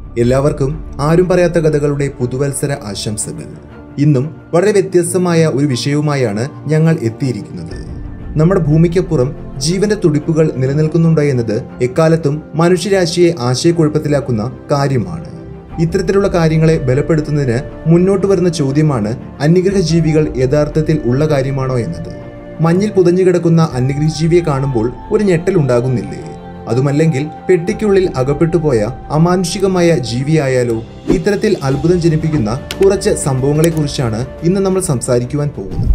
എല്ലാവർക്കും ആരും പറയാത്ത കഥകളുടെ പുതുവത്സര ആശംസകൾ ഇന്നും വളരെ വ്യത്യസ്തമായ ഒരു വിഷയവുമായാണ് ഞങ്ങൾ എത്തിയിരിക്കുന്നത് നമ്മുടെ ഭൂമിക്കപ്പുറം ജീവന്റെ തുടിപ്പുകൾ നിലനിൽക്കുന്നുണ്ടോ എന്നത് എക്കാലത്തും മനുഷ്യരാശിയെ ആശയക്കുഴപ്പത്തിലാക്കുന്ന കാര്യമാണ് ഇത്തരത്തിലുള്ള കാര്യങ്ങളെ ബലപ്പെടുത്തുന്നതിന് മുന്നോട്ട് വരുന്ന ചോദ്യമാണ് അന്യഗ്രഹ ജീവികൾ യഥാർത്ഥത്തിൽ ഉള്ള കാര്യമാണോ എന്നത് മഞ്ഞിൽ പുതഞ്ഞു കിടക്കുന്ന അന്യഗ്രഹ ജീവിയെ കാണുമ്പോൾ ഒരു ഞെട്ടൽ ഉണ്ടാകുന്നില്ലേ അതുമല്ലെങ്കിൽ പെട്ടിക്കുള്ളിൽ അകപ്പെട്ടുപോയ അമാനുഷികമായ ജീവിയായാലോ ഇത്തരത്തിൽ അത്ഭുതം ജനിപ്പിക്കുന്ന കുറച്ച് സംഭവങ്ങളെക്കുറിച്ചാണ് ഇന്ന് നമ്മൾ സംസാരിക്കുവാൻ പോകുന്നത്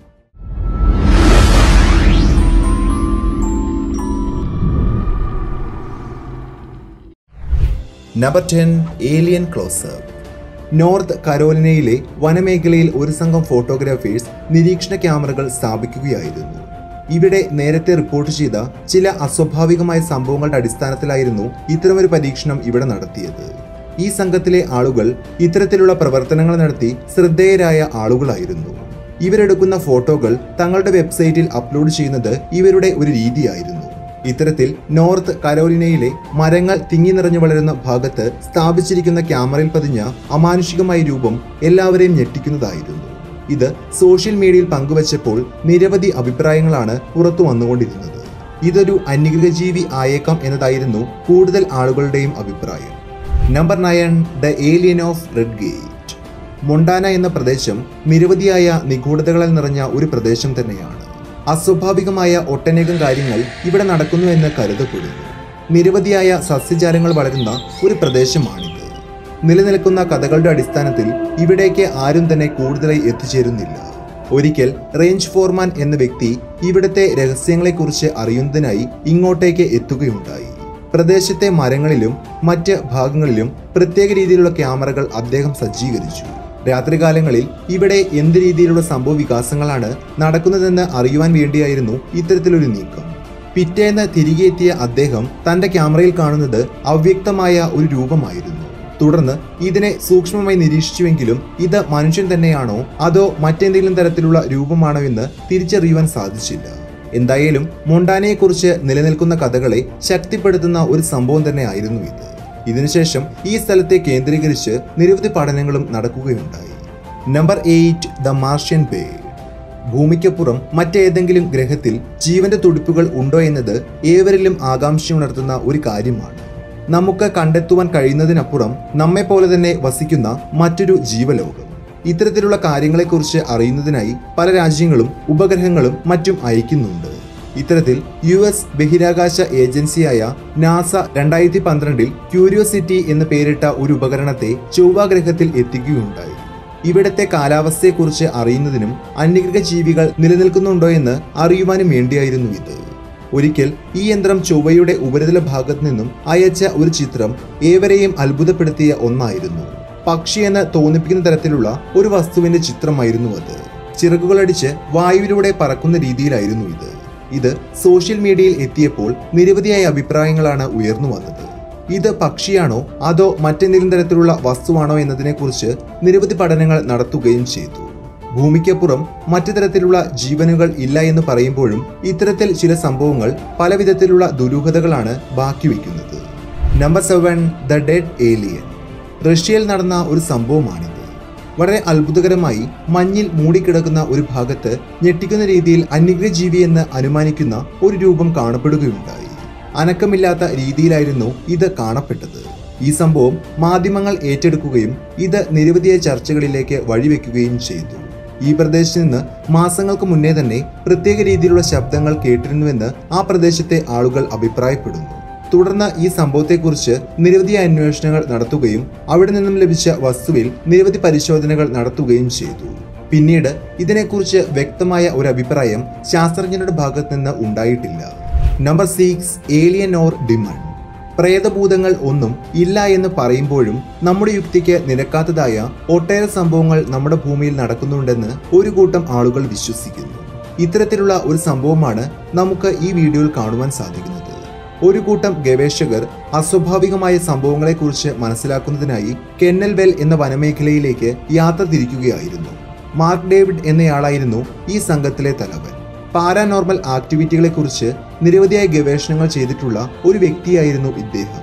number ten alien closeup north കരോലിനയിലെ വനമേഖലയിൽ ഒരു സംഘം ഫോട്ടോഗ്രാഫേഴ്സ് നിരീക്ഷണ ക്യാമറകൾ സ്ഥാപിക്കുകയായിരുന്നു ഇവിടെ നേരത്തെ റിപ്പോർട്ട് ചെയ്ത ചില അസ്വാഭാവികമായ സംഭവങ്ങളുടെ അടിസ്ഥാനത്തിലായിരുന്നു ഇത്തരമൊരു പരീക്ഷണം ഇവിടെ നടത്തിയത് ഈ സംഘത്തിലെ ആളുകൾ ഇത്തരത്തിലുള്ള പ്രവർത്തനങ്ങൾ നടത്തി ശ്രദ്ധേയരായ ആളുകളായിരുന്നു ഇവരെടുക്കുന്ന ഫോട്ടോകൾ തങ്ങളുടെ വെബ്സൈറ്റിൽ അപ്ലോഡ് ചെയ്യുന്നത് ഇവരുടെ ഒരു രീതിയായിരുന്നു ഇത്തരത്തിൽ നോർത്ത് കരോലിനയിലെ മരങ്ങൾ തിങ്ങി നിറഞ്ഞു വളരുന്ന ഭാഗത്ത് സ്ഥാപിച്ചിരിക്കുന്ന ക്യാമറയിൽ പതിഞ്ഞ അമാനുഷികമായ രൂപം എല്ലാവരെയും ഞെട്ടിക്കുന്നതായിരുന്നു ഇത് സോഷ്യൽ മീഡിയയിൽ പങ്കുവച്ചപ്പോൾ നിരവധി അഭിപ്രായങ്ങളാണ് പുറത്തു വന്നുകൊണ്ടിരുന്നത് ഇതൊരു അന്യഗ്രഹജീവി ആയേക്കാം എന്നതായിരുന്നു കൂടുതൽ ആളുകളുടെയും അഭിപ്രായം number nine the alien of red gate Montana എന്ന പ്രദേശം നിരവധിയായ നിഗൂഢതകളാൽ നിറഞ്ഞ ഒരു പ്രദേശം തന്നെയാണ് അസ്വാഭാവികമായ ഒട്ടനേകം കാര്യങ്ങൾ ഇവിടെ നടക്കുന്നു എന്ന് കരുതപ്പെടുന്നു നിരവധിയായ സസ്യജാലങ്ങൾ വളരുന്ന ഒരു പ്രദേശമാണിത് നിലനിൽക്കുന്ന കഥകളുടെ അടിസ്ഥാനത്തിൽ ഇവിടേക്ക് ആരും തന്നെ കൂടുതലായി എത്തിച്ചേരുന്നില്ല ഒരിക്കൽ റേഞ്ച് ഫോർമാൻ എന്ന വ്യക്തി ഇവിടുത്തെ രഹസ്യങ്ങളെക്കുറിച്ച് അറിയുന്നതിനായി ഇങ്ങോട്ടേക്ക് എത്തുകയുണ്ടായി പ്രദേശത്തെ മരങ്ങളിലും മറ്റ് ഭാഗങ്ങളിലും പ്രത്യേക രീതിയിലുള്ള ക്യാമറകൾ അദ്ദേഹം സജ്ജീകരിച്ചു രാത്രികാലങ്ങളിൽ ഇവിടെ എന്ത് രീതിയിലുള്ള സംഭവ വികാസങ്ങളാണ് നടക്കുന്നതെന്ന് അറിയുവാൻ വേണ്ടിയായിരുന്നു ഇത്തരത്തിലൊരു നീക്കം പിറ്റേന്ന് തിരികെ എത്തിയ അദ്ദേഹം തന്റെ ക്യാമറയിൽ കാണുന്നത് അവ്യക്തമായ ഒരു രൂപമായിരുന്നു തുടർന്ന് ഇതിനെ സൂക്ഷ്മമായി നിരീക്ഷിച്ചുവെങ്കിലും ഇത് മനുഷ്യൻ തന്നെയാണോ അതോ മറ്റെന്തെങ്കിലും തരത്തിലുള്ള രൂപമാണോ എന്ന് തിരിച്ചറിയുവാൻ സാധിച്ചില്ല എന്തായാലും മൊണ്ടാനയെക്കുറിച്ച് നിലനിൽക്കുന്ന കഥകളെ ശക്തിപ്പെടുത്തുന്ന ഒരു സംഭവം തന്നെ ആയിരുന്നു ഇത് ഇതിനുശേഷം ഈ സ്ഥലത്തെ കേന്ദ്രീകരിച്ച് നിരവധി പഠനങ്ങളും നടക്കുകയുണ്ടായി number eight the Martian bay ഭൂമിക്കപ്പുറം മറ്റേതെങ്കിലും ഗ്രഹത്തിൽ ജീവന്റെ തുടിപ്പുകൾ ഉണ്ടോ എന്നത് ഏവരിലും ആകാംക്ഷയുണർത്തുന്ന ഒരു കാര്യമാണ് നമുക്ക് കണ്ടെത്തുവാൻ കഴിയുന്നതിനപ്പുറം നമ്മെപ്പോലെ തന്നെ വസിക്കുന്ന മറ്റൊരു ജീവലോകം ഇത്തരത്തിലുള്ള കാര്യങ്ങളെക്കുറിച്ച് അറിയുന്നതിനായി പല രാജ്യങ്ങളും ഉപഗ്രഹങ്ങളും മറ്റും അയക്കുന്നുണ്ട് ഇത്തരത്തിൽ യു എസ് ബഹിരാകാശ ഏജൻസിയായ നാസ രണ്ടായിരത്തി പന്ത്രണ്ടിൽ ക്യൂരിയോസിറ്റി എന്ന് പേരിട്ട ഒരു ഉപകരണത്തെ ചൊവ്വാഗ്രഹത്തിൽ എത്തിക്കുകയുണ്ടായി ഇവിടത്തെ കാലാവസ്ഥയെക്കുറിച്ച് അറിയുന്നതിനും അന്യഗ്രഹ ജീവികൾ നിലനിൽക്കുന്നുണ്ടോ എന്ന് അറിയുവാനും വേണ്ടിയായിരുന്നു ഇത് ഒരിക്കൽ ഈ യന്ത്രം ചൊവ്വയുടെ ഉപരിതല ഭാഗത്തു നിന്നും അയച്ച ഒരു ചിത്രം ഏവരെയും അത്ഭുതപ്പെടുത്തിയ ഒന്നായിരുന്നു പക്ഷിയെന്ന് തോന്നിപ്പിക്കുന്ന തരത്തിലുള്ള ഒരു വസ്തുവിന്റെ ചിത്രമായിരുന്നു അത് ചിറകുകളടിച്ച് വായുവിലൂടെ പറക്കുന്ന രീതിയിലായിരുന്നു ഇത് ഇത് സോഷ്യൽ മീഡിയയിൽ എത്തിയപ്പോൾ നിരവധിയായ അഭിപ്രായങ്ങളാണ് ഉയർന്നു വന്നത് ഇത് പക്ഷിയാണോ അതോ മറ്റെന്തെങ്കിലും തരത്തിലുള്ള വസ്തുവാണോ എന്നതിനെക്കുറിച്ച് നിരവധി പഠനങ്ങൾ നടത്തുകയും ചെയ്തു ഭൂമിക്കപ്പുറം മറ്റു തരത്തിലുള്ള ജീവനുകൾ ഇല്ല എന്ന് പറയുമ്പോഴും ഇത്തരത്തിൽ ചില സംഭവങ്ങൾ പല വിധത്തിലുള്ള ദുരൂഹതകളാണ് ബാക്കി വയ്ക്കുന്നത് number seven the dead alien റഷ്യയിൽ നടന്ന ഒരു സംഭവമാണിത് വളരെ അത്ഭുതകരമായി മഞ്ഞിൽ മൂടിക്കിടക്കുന്ന ഒരു ഭാഗത്ത് ഞെട്ടിക്കുന്ന രീതിയിൽ അന്യഗ്രഹ ജീവി എന്ന് അനുമാനിക്കുന്ന ഒരു രൂപം കാണപ്പെടുകയുണ്ടായി അനക്കമില്ലാത്ത രീതിയിലായിരുന്നു ഇത് കാണപ്പെട്ടത് ഈ സംഭവം മാധ്യമങ്ങൾ ഏറ്റെടുക്കുകയും ഇത് നിരവധിയായ ചർച്ചകളിലേക്ക് വഴിവെക്കുകയും ചെയ്തു ഈ പ്രദേശത്ത് നിന്ന് മാസങ്ങൾക്ക് മുന്നേ തന്നെ പ്രത്യേക രീതിയിലുള്ള ശബ്ദങ്ങൾ കേട്ടിരുന്നുവെന്ന് ആ പ്രദേശത്തെ ആളുകൾ അഭിപ്രായപ്പെടുന്നു തുടർന്ന് ഈ സംഭവത്തെക്കുറിച്ച് നിരവധി അന്വേഷണങ്ങൾ നടത്തുകയും അവിടെ നിന്നും ലഭിച്ച വസ്തുവിൽ നിരവധി പരിശോധനകൾ നടത്തുകയും ചെയ്തു പിന്നീട് ഇതിനെക്കുറിച്ച് വ്യക്തമായ ഒരു അഭിപ്രായം ശാസ്ത്രജ്ഞരുടെ ഭാഗത്ത് നിന്ന് ഉണ്ടായിട്ടില്ല number six alien or demon പ്രേതഭൂതങ്ങൾ ഒന്നും ഇല്ല എന്ന് പറയുമ്പോഴും നമ്മുടെ യുക്തിക്ക് നിരക്കാത്തതായ ഒട്ടേറെ സംഭവങ്ങൾ നമ്മുടെ ഭൂമിയിൽ നടക്കുന്നുണ്ടെന്ന് ഒരു കൂട്ടം ആളുകൾ വിശ്വസിക്കുന്നു ഇത്തരത്തിലുള്ള ഒരു സംഭവമാണ് നമുക്ക് ഈ വീഡിയോയിൽ കാണുവാൻ സാധിക്കുന്നത് ഒരു കൂട്ടം ഗവേഷകർ അസ്വാഭാവികമായ സംഭവങ്ങളെക്കുറിച്ച് മനസ്സിലാക്കുന്നതിനായി കെന്നൽ വെൽ എന്ന വനമേഖലയിലേക്ക് യാത്ര തിരിക്കുകയായിരുന്നു മാർക്ക് ഡേവിഡ് എന്നയാളായിരുന്നു ഈ സംഘത്തിലെ തലവൻ പാരാനോർമൽ ആക്ടിവിറ്റികളെക്കുറിച്ച് നിരവധിയായ ഗവേഷണങ്ങൾ ചെയ്തിട്ടുള്ള ഒരു വ്യക്തിയായിരുന്നു ഇദ്ദേഹം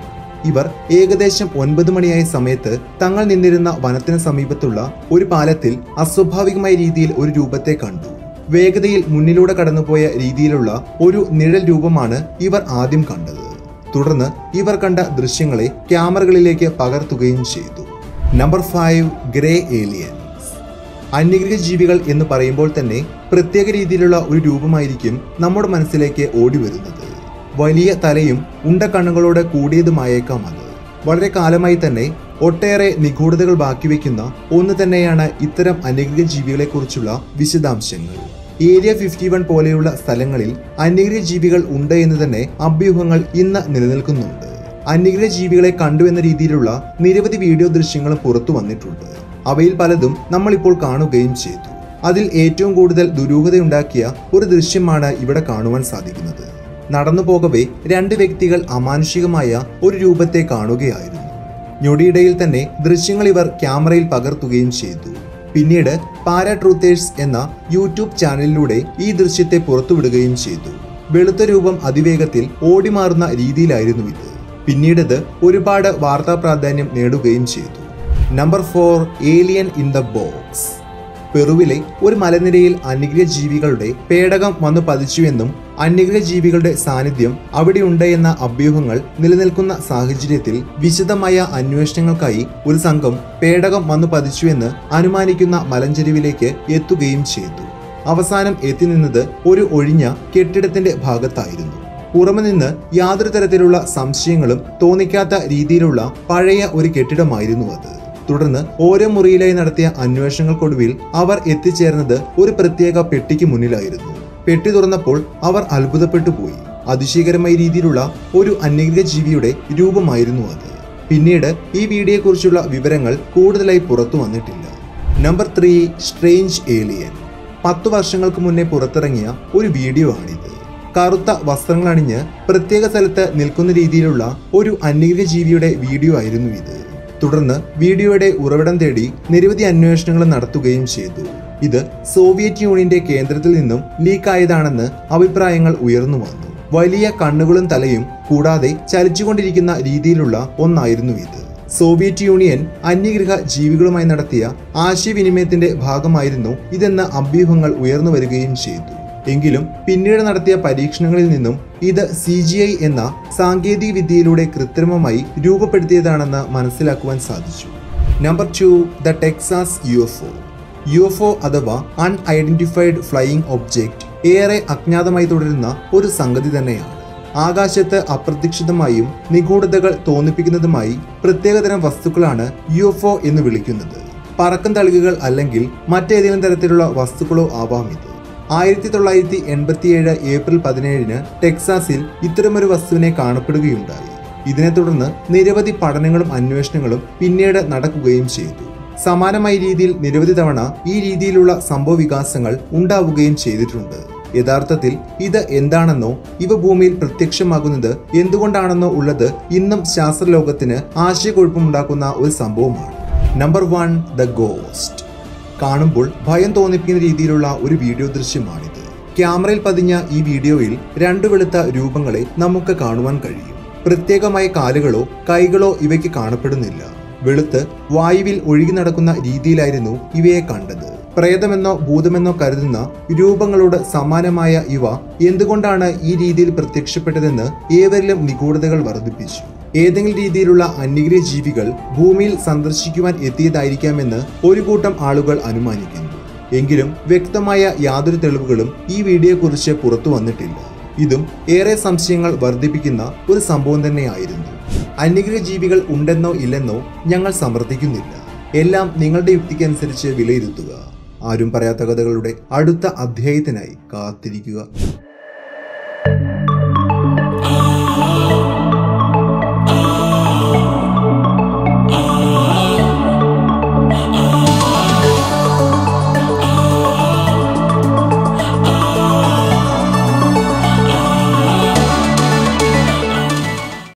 ഇവർ ഏകദേശം ഒൻപത് മണിയായ സമയത്ത് തങ്ങൾ നിന്നിരുന്ന വനത്തിന് സമീപത്തുള്ള ഒരു പാലത്തിൽ അസ്വാഭാവികമായ രീതിയിൽ ഒരു രൂപത്തെ കണ്ടു വേഗതയിൽ മുന്നിലൂടെ കടന്നുപോയ രീതിയിലുള്ള ഒരു നിഴൽ രൂപമാണ് ഇവർ ആദ്യം കണ്ടത് തുടർന്ന് ഇവർ കണ്ട ദൃശ്യങ്ങളെ ക്യാമറകളിലേക്ക് പകർത്തുകയും ചെയ്തു നമ്പർ ഫൈവ് ഗ്രേ ഏലിയൻസ് അന്യഗ്രഹ ജീവികൾ എന്ന് പറയുമ്പോൾ തന്നെ പ്രത്യേക രീതിയിലുള്ള ഒരു രൂപമായിരിക്കും നമ്മുടെ മനസ്സിലേക്ക് ഓടി വരുന്നത് വലിയ തലയും ഉണ്ട കണ്ണുകളോട് കൂടിയതുമായേക്കാം അത് വളരെ കാലമായി തന്നെ ഒട്ടേറെ നിഗൂഢതകൾ ബാക്കിവെക്കുന്ന ഒന്ന് തന്നെയാണ് ഇത്തരം അന്യഗ്രഹ ജീവികളെക്കുറിച്ചുള്ള വിശദാംശങ്ങൾ ഏരിയ ഫിഫ്റ്റി വൺ പോലെയുള്ള സ്ഥലങ്ങളിൽ അന്യഗ്രഹ ജീവികൾ ഉണ്ട് എന്ന് തന്നെ അഭ്യൂഹങ്ങൾ ഇന്ന് നിലനിൽക്കുന്നുണ്ട് അന്യഗ്രഹ ജീവികളെ കണ്ടു എന്ന രീതിയിലുള്ള നിരവധി വീഡിയോ ദൃശ്യങ്ങളും പുറത്തു വന്നിട്ടുണ്ട് അവയിൽ പലതും നമ്മളിപ്പോൾ കാണുകയും ചെയ്തു അതിൽ ഏറ്റവും കൂടുതൽ ദുരൂഹതയുണ്ടാക്കിയ ഒരു ദൃശ്യമാണ് ഇവിടെ കാണുവാൻ സാധിക്കുന്നത് നടന്നു പോകവേ രണ്ട് വ്യക്തികൾ അമാനുഷികമായ ഒരു രൂപത്തെ കാണുകയായിരുന്നു ഞൊടിയിടയിൽ തന്നെ ദൃശ്യങ്ങൾ ഇവർ ക്യാമറയിൽ പകർത്തുകയും ചെയ്തു പിന്നീട് പാരാ ട്രൂത്തേഴ്സ് എന്ന യൂട്യൂബ് ചാനലിലൂടെ ഈ ദൃശ്യത്തെ പുറത്തുവിടുകയും ചെയ്തു വെളുത്ത രൂപം അതിവേഗത്തിൽ ഓടിമാറുന്ന രീതിയിലായിരുന്നു ഇത് പിന്നീടത് ഒരുപാട് വാർത്താ പ്രാധാന്യം നേടുകയും ചെയ്തു number four alien in the box പെറുവിലെ ഒരു മലനിരയിൽ അന്യഗ്രഹ ജീവികളുടെ പേടകം വന്നു പതിച്ചുവെന്നും അന്യഗ്രഹ ജീവികളുടെ സാന്നിധ്യം അവിടെയുണ്ട് എന്ന അഭ്യൂഹങ്ങൾ നിലനിൽക്കുന്ന സാഹചര്യത്തിൽ വിശദമായ അന്വേഷണങ്ങൾക്കായി ഒരു സംഘം പേടകം വന്നു പതിച്ചുവെന്ന് അനുമാനിക്കുന്ന മലഞ്ചെരുവിലേക്ക് എത്തുകയും ചെയ്തു അവസാനം എത്തിനിന്നത് ഒരു ഒഴിഞ്ഞ കെട്ടിടത്തിന്റെ ഭാഗത്തായിരുന്നു പുറമെ നിന്ന് യാതൊരു തരത്തിലുള്ള സംശയങ്ങളും തോന്നിക്കാത്ത രീതിയിലുള്ള പഴയ ഒരു കെട്ടിടമായിരുന്നു അത് തുടർന്ന് ഓരോ മുറിയിലായി നടത്തിയ അന്വേഷണങ്ങൾക്കൊടുവിൽ അവർ എത്തിച്ചേർന്നത് ഒരു പ്രത്യേക പെട്ടിക്ക് മുന്നിലായിരുന്നു പെട്ടി തുറന്നപ്പോൾ അവർ അത്ഭുതപ്പെട്ടു പോയി അതിശയകരമായ രീതിയിലുള്ള ഒരു അന്യഗ്രഹ ജീവിയുടെ രൂപമായിരുന്നു അത് പിന്നീട് ഈ വീഡിയോയെക്കുറിച്ചുള്ള വിവരങ്ങൾ കൂടുതലായി പുറത്തു വന്നിട്ടില്ല നമ്പർ ത്രീ സ്ട്രേഞ്ച് ഏലിയൻ പത്തു വർഷങ്ങൾക്ക് മുന്നേ പുറത്തിറങ്ങിയ ഒരു വീഡിയോ ആണിത് കറുത്ത വസ്ത്രങ്ങൾ അണിഞ്ഞ് പ്രത്യേക സ്ഥലത്ത് നിൽക്കുന്ന രീതിയിലുള്ള ഒരു അന്യഗ്രഹ ജീവിയുടെ വീഡിയോ ആയിരുന്നു ഇത് തുടർന്ന് വീഡിയോയുടെ ഉറവിടം തേടി നിരവധി അന്വേഷണങ്ങൾ നടത്തുകയും ചെയ്തു ഇത് സോവിയറ്റ് യൂണിയന്റെ കേന്ദ്രത്തിൽ നിന്നും ലീക്കായതാണെന്ന് അഭിപ്രായങ്ങൾ ഉയർന്നു വന്നു വലിയ കണ്ണുകളും തലയും കൂടാതെ ചലിച്ചുകൊണ്ടിരിക്കുന്ന രീതിയിലുള്ള ഒന്നായിരുന്നു ഇത് സോവിയറ്റ് യൂണിയൻ അന്യഗ്രഹ ജീവികളുമായി നടത്തിയ ആശയവിനിമയത്തിന്റെ ഭാഗമായിരുന്നു ഇതെന്ന അഭ്യൂഹങ്ങൾ ഉയർന്നു വരികയും ചെയ്തു എങ്കിലും പിന്നീട് നടത്തിയ പരീക്ഷണങ്ങളിൽ നിന്നും ഇത് സി ജി ഐ എന്ന സാങ്കേതിക വിദ്യയിലൂടെ കൃത്രിമമായി രൂപപ്പെടുത്തിയതാണെന്ന് മനസ്സിലാക്കുവാൻ സാധിച്ചു number two the Texas U F O U F O അഥവാ അൺഐഡന്റിഫൈഡ് ഫ്ലൈയിങ് ഒബ്ജക്റ്റ് ഏറെ അജ്ഞാതമായി തുടരുന്ന ഒരു സംഗതി തന്നെയാണ് ആകാശത്ത് അപ്രതീക്ഷിതമായും നിഗൂഢതകൾ തോന്നിപ്പിക്കുന്നതുമായി പ്രത്യേകതരം വസ്തുക്കളാണ് യു എഫ് ഒ എന്ന് വിളിക്കുന്നത് പറക്കം തളികകൾ അല്ലെങ്കിൽ മറ്റേതെങ്കിലും തരത്തിലുള്ള വസ്തുക്കളോ ആവാം ഇത് ആയിരത്തി തൊള്ളായിരത്തി എൺപത്തിയേഴ് ഏപ്രിൽ പതിനേഴിന് ടെക്സാസിൽ ഇത്തരമൊരു വസ്തുവിനെ കാണപ്പെടുകയുണ്ടായി ഇതിനെ തുടർന്ന് നിരവധി പഠനങ്ങളും അന്വേഷണങ്ങളും പിന്നീട് നടക്കുകയും ചെയ്തു സമാനമായ രീതിയിൽ നിരവധി തവണ ഈ രീതിയിലുള്ള സംഭവ വികാസങ്ങൾ ഉണ്ടാവുകയും ചെയ്തിട്ടുണ്ട് യഥാർത്ഥത്തിൽ ഇത് എന്താണെന്നോ ഇവ ഭൂമിയിൽ പ്രത്യക്ഷമാകുന്നത് എന്തുകൊണ്ടാണെന്നോ ഉള്ളത് ഇന്നും ശാസ്ത്രലോകത്തിന് ആശയക്കുഴപ്പമുണ്ടാക്കുന്ന ഒരു സംഭവമാണ് നമ്പർ വൺ ദ ഗോസ്റ്റ് കാണുമ്പോൾ ഭയം തോന്നിപ്പിക്കുന്ന രീതിയിലുള്ള ഒരു വീഡിയോ ദൃശ്യമാണിത് ക്യാമറയിൽ പതിഞ്ഞ ഈ വീഡിയോയിൽ രണ്ടു വെളുത്ത രൂപങ്ങളെ നമുക്ക് കാണുവാൻ കഴിയും പ്രത്യേകമായ കാലുകളോ കൈകളോ ഇവയ്ക്ക് കാണപ്പെടുന്നില്ല വെളുത്ത് വായുവിൽ ഒഴുകി നടക്കുന്ന രീതിയിലായിരുന്നു ഇവയെ കണ്ടത് പ്രേതമെന്നോ ഭൂതമെന്നോ കരുതുന്ന രൂപങ്ങളോട് സമാനമായ ഇവ എന്തുകൊണ്ടാണ് ഈ രീതിയിൽ പ്രത്യക്ഷപ്പെട്ടതെന്ന് ഏവരിലും നിഗൂഢതകൾ വർദ്ധിപ്പിച്ചു ഏതെങ്കിലും രീതിയിലുള്ള അന്യഗ്രഹ ജീവികൾ ഭൂമിയിൽ സന്ദർശിക്കുവാൻ എത്തിയതായിരിക്കാമെന്ന് ഒരു കൂട്ടം ആളുകൾ അനുമാനിക്കുന്നു എങ്കിലും വ്യക്തമായ യാതൊരു തെളിവുകളും ഈ വീഡിയോയെക്കുറിച്ച് പുറത്തു വന്നിട്ടില്ല ഇതും ഏറെ സംശയങ്ങൾ വർദ്ധിപ്പിക്കുന്ന ഒരു സംഭവം തന്നെയായിരുന്നു അന്യഗ്രഹ ജീവികൾ ഉണ്ടെന്നോ ഇല്ലെന്നോ ഞങ്ങൾ സമർത്ഥിക്കുന്നില്ല എല്ലാം നിങ്ങളുടെ യുക്തിക്കനുസരിച്ച് വിലയിരുത്തുക ആരും പറയാത്ത കഥകളുടെ അടുത്ത അധ്യായത്തിനായി കാത്തിരിക്കുക